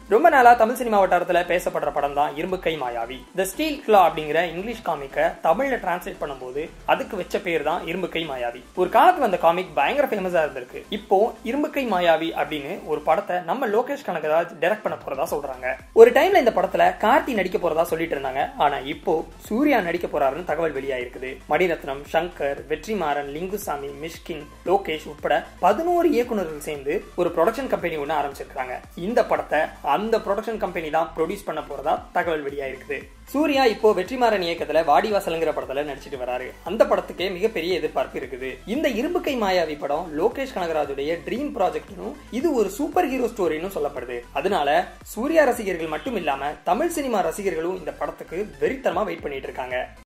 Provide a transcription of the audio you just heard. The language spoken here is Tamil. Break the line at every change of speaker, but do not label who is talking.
ரொம்ப நாளா தமிழ் சினிமா வட்டாரத்துல பேசப்படுற படம் தான் இரும்பு கை மாயாவி த ஸ்டீல் கிளா அப்படிங்கிற இங்கிலீஷ் காமிக்க தமிழ்ல டிரான்ஸ்லேட் பண்ணும்போது அதுக்கு வச்ச பேர் தான் இரும்பு கை மாயாவி ஒரு காலத்துல அந்த காமிக் பயங்கர ஃபேமஸா இருந்திருக்கு இப்போ இரும்பு கை மாயாவி அப்படின்னு ஒரு படத்தை நம்ம லோகேஷ் கனகராஜ் டைரக்ட் பண்ண போறதா சொல்றாங்க ஒரு டைம்ல இந்த படத்துல கார்த்தி நடிக்க போறதா சொல்லிட்டு இருந்தாங்க ஆனா இப்போ சூர்யா நடிக்க போறாருன்னு தகவல் வெளியாயிருக்குது மணிரத்னம் சங்கர் வெற்றிமாறன் லிங்குசாமி மிஷ்கின் லோகேஷ் உட்பட பதினோரு இயக்குநர்கள் சேர்ந்து ஒரு ப்ரொடக்ஷன் கம்பெனி ஒன்று ஆரம்பிச்சிருக்காங்க இந்த படத்தை அந்த ப்ரொடக்ஷன் கம்பெனி தான் ப்ரொடியூஸ் பண்ண போறதா தகவல் வெளியாயிருக்குது சூர்யா இப்போ வெற்றிமாறன் இயக்கத்துல வாடிவாசலுங்கிற படத்துல நடிச்சிட்டு வராரு அந்த படத்துக்கே மிகப்பெரிய எதிர்பார்ப்பு இருக்குது இந்த இரும்புக்கை மாயாவி படம் லோகேஷ் கனகராஜுடைய ட்ரீம் ப்ராஜெக்ட்னும் இது ஒரு சூப்பர் ஹீரோ ஸ்டோரின்னு சொல்லப்படுது அதனால சூர்யா ரசிகர்கள் மட்டும் இல்லாம தமிழ் சினிமா ரசிகர்களும் இந்த படத்துக்கு வெறித்தனமா வெயிட் பண்ணிட்டு இருக்காங்க